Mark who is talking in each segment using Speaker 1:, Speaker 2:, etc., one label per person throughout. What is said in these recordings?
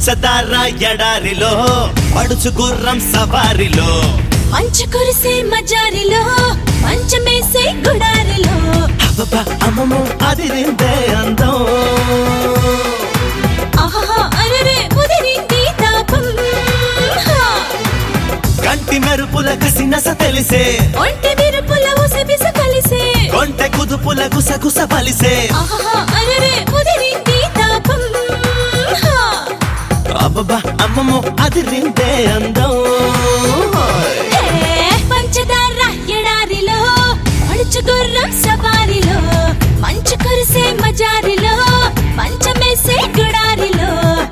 Speaker 1: పంచదార ఎడారిలో పడుచు గుర్రం సవారిలో
Speaker 2: మంచు కురిసే మజారిలో మంచమేసే గుడారిలో
Speaker 1: అబ్బబ్బా అమ్మమ్మో అదిరిందే అందం
Speaker 2: ఆహా అరరే ఉదిరింది తాపం హా.
Speaker 1: కంటి మెరుపుల కసినస తెలిసే
Speaker 2: ఒంటి విరుపుల ఉసబిస కలిసే
Speaker 1: కొంటె కుదుపుల గుసగుస బలిసే
Speaker 2: ఆహా అరరే ఉదిరింది తాపం హా.
Speaker 1: అబ్బబ్బా అమ్మమ్మో అదిరిందే అందం
Speaker 2: హే, పంచదార ఎడారిలో పడుచు గుర్రం సవారిలో మంచు కురిసే మజారిలో మంచమేసే గుడారిలో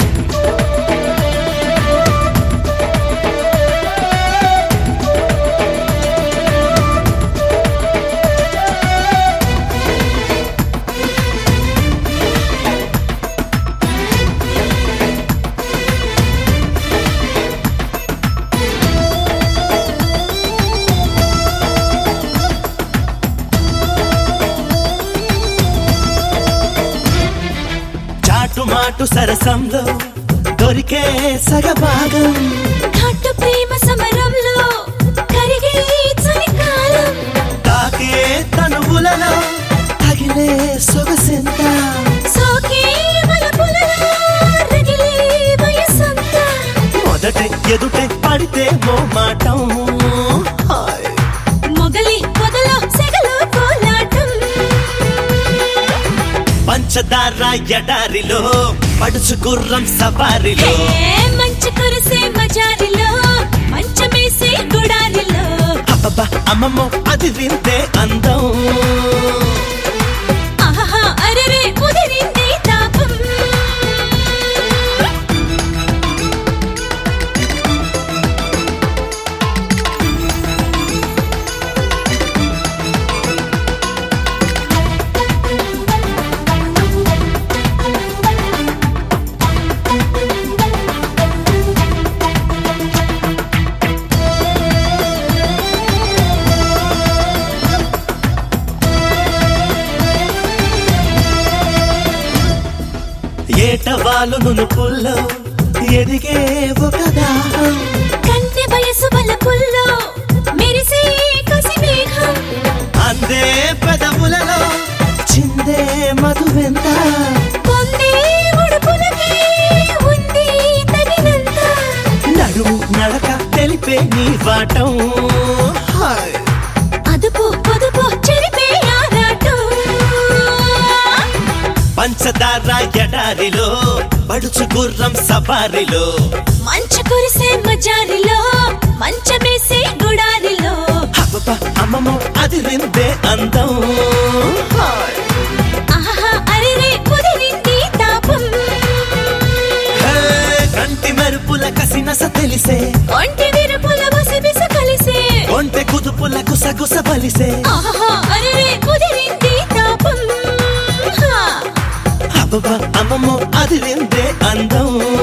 Speaker 1: చాటు మాటు సరసంలో దొరికే సగభాగం
Speaker 2: ఘాటు ప్రేమ సమరంలో కరిగే చలికాలం
Speaker 1: తాకే తనువులలో తగిలే సొగసెంత
Speaker 2: సోకే వలపులలో రగిలే వయసంతా
Speaker 1: మొదట ఎదుటే పడితే మో మాటం హాయ్.
Speaker 2: మొగలి పొదలో సెగలో కోలాటం
Speaker 1: పంచదార ఎడారిలో పడుచు గుర్రం సవారిలో
Speaker 2: హే, మంచు కురిసే మజారిలో మంచమేసే గుడారిలో
Speaker 1: అబ్బబ్బా అమ్మమ్మో అది వింటే అందం
Speaker 2: ఆహా అరరే ఉదిరింది తాపం
Speaker 1: ఏటవాలు నునుపుల్లో ఎదిగే ఒక దాహం
Speaker 2: కంటి వయసు బలపుల్లో మెరిసే కసి మేఘం
Speaker 1: అందే పెదవులలో చిందే మధువెంత
Speaker 2: పొందే ఉడుపులకి ఉంది తగినంత
Speaker 1: నడుము నడక తెలిపే నీ వాటం హాయ్.
Speaker 2: అదుపు పొదుపు చెరిపే ఆరాటం
Speaker 1: పంచదార ఎడారిలో పడుచు గుర్రం సవారిలో
Speaker 2: మంచు కురిసే మజారిలో మంచమేసే గుడారిలో
Speaker 1: అబ్బబ్బా అమ్మమ్మో అది రిందే అందం హాయ్.
Speaker 2: ఆహా అరిరే కుదిరింది తాపం
Speaker 1: హే, కంటి మెరుపుల కసినస తెలిసే
Speaker 2: ఒంటి విరుపుల వసబిస కలిసే
Speaker 1: ఒంటె కుదుపుల గుసగుస బలిసే
Speaker 2: ఆహా అరిరే కుదిరింది తాపం హా.
Speaker 1: అబ్బబ్బా అమ్మమ్మో అది రిందే అందం